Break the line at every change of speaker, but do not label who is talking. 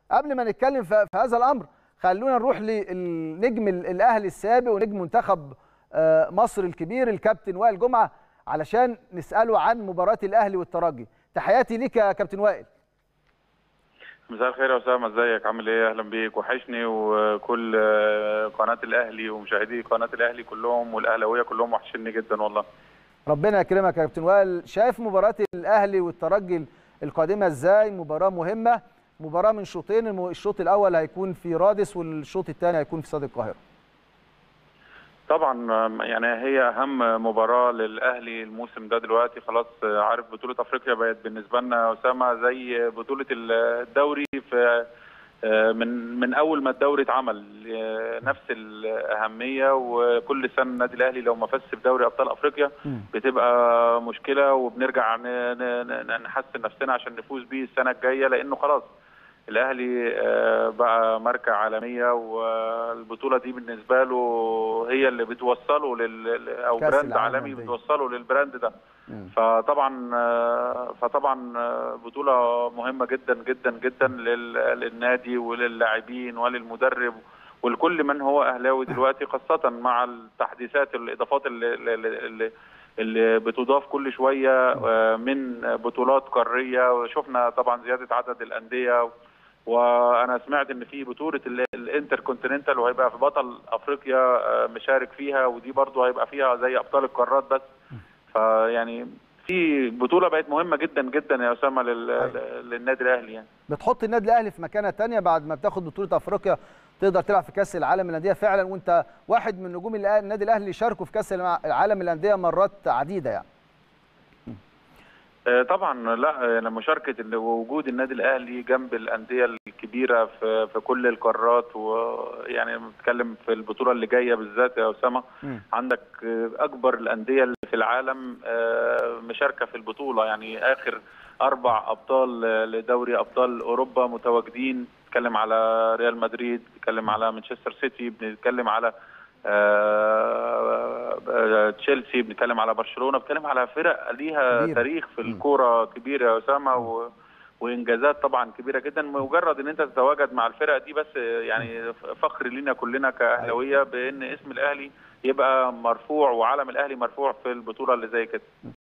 قبل ما نتكلم في في هذا الامر خلونا نروح للنجم ال- الاهلي السابق ونجم منتخب آه، مصر الكبير الكابتن وائل جمعه علشان نساله عن مباراه الاهلي والترجي تحياتي ليك يا كابتن وائل
مساء الخير يا اسامه ازيك عامل ايه اهلا بيك وحشني وكل آه، قناه الاهلي ومشاهدي قناه الاهلي كلهم والاهلاويه كلهم وحشني جدا والله
ربنا يكرمك يا كابتن وائل شايف مباراه الاهلي والترجي القادمه ازاي مباراه مهمه مباراه من شوطين الم- الشوط الاول هيكون في رادس والشوط الثاني هيكون في استاد القاهره
طبعا آه، يعني هي اهم مباراه للاهلي الموسم ده دلوقتي خلاص آه، عارف بطوله افريقيا بقت بالنسبه لنا يا اسامه زي بطوله الدوري في آه، من من اول ما الدوري اتعمل آه، نفس الاهميه وكل سنه النادي الاهلي لو ما فازش في دوري ابطال افريقيا بتبقى مشكله وبنرجع ن- ن- ن- نحسن نفسنا عشان نفوز بيه السنه الجايه لانه خلاص الاهلي آه، بقى ماركه عالميه والبطوله دي بالنسبه له هي اللي بتوصله لل او
كأس
براند
العالم
عالمي
للأندية.
بتوصله للبراند ده
مم.
فطبعا آه، فطبعا آه، بطوله مهمه جدا جدا جدا لل- للنادي وللاعبين وللمدرب ولكل من هو اهلاوي دلوقتي خاصه مع التحديثات الاضافات اللي, اللي, اللي اللي بتضاف كل شويه آه، من بطولات قاريه وشفنا طبعا زياده عدد الانديه وانا سمعت ان في بطوله ال- الانتر كونتيننتال وهيبقى في بطل افريقيا آه، مشارك فيها ودي برضو هيبقى فيها زي ابطال القارات بس فيعني في بطوله بقت مهمه جدا جدا يا اسامه لل-
أيوة.
للنادي الاهلي يعني
بتحط النادي الاهلي في مكانه تانية بعد ما بتاخد بطوله افريقيا تقدر تلعب في كاس العالم للانديه فعلا وانت واحد من نجوم الأ- النادي الاهلي اللي شاركوا في كاس الع- العالم للانديه مرات عديده يعني
آه، طبعا لا آه، مشاركه ال- ووجود النادي الاهلي جنب الانديه الكبيره في في كل القارات ويعني بنتكلم في البطوله اللي جايه بالذات يا اسامه
مم.
عندك آه، اكبر الانديه اللي في العالم آه، مشاركه في البطوله يعني اخر اربع ابطال آه، لدوري ابطال اوروبا متواجدين بنتكلم على ريال مدريد بنتكلم على مانشستر سيتي بنتكلم على آه، آه، تشيلسي بنتكلم على برشلونه بنتكلم على فرق ليها
كبيرة.
تاريخ في
مم.
الكوره كبير يا اسامه و وانجازات طبعا كبيره جدا مجرد ان انت تتواجد مع الفرق دي بس يعني فخر لينا كلنا كاهلاويه بان اسم الاهلي يبقى مرفوع وعلم الاهلي مرفوع في البطوله اللي زي كده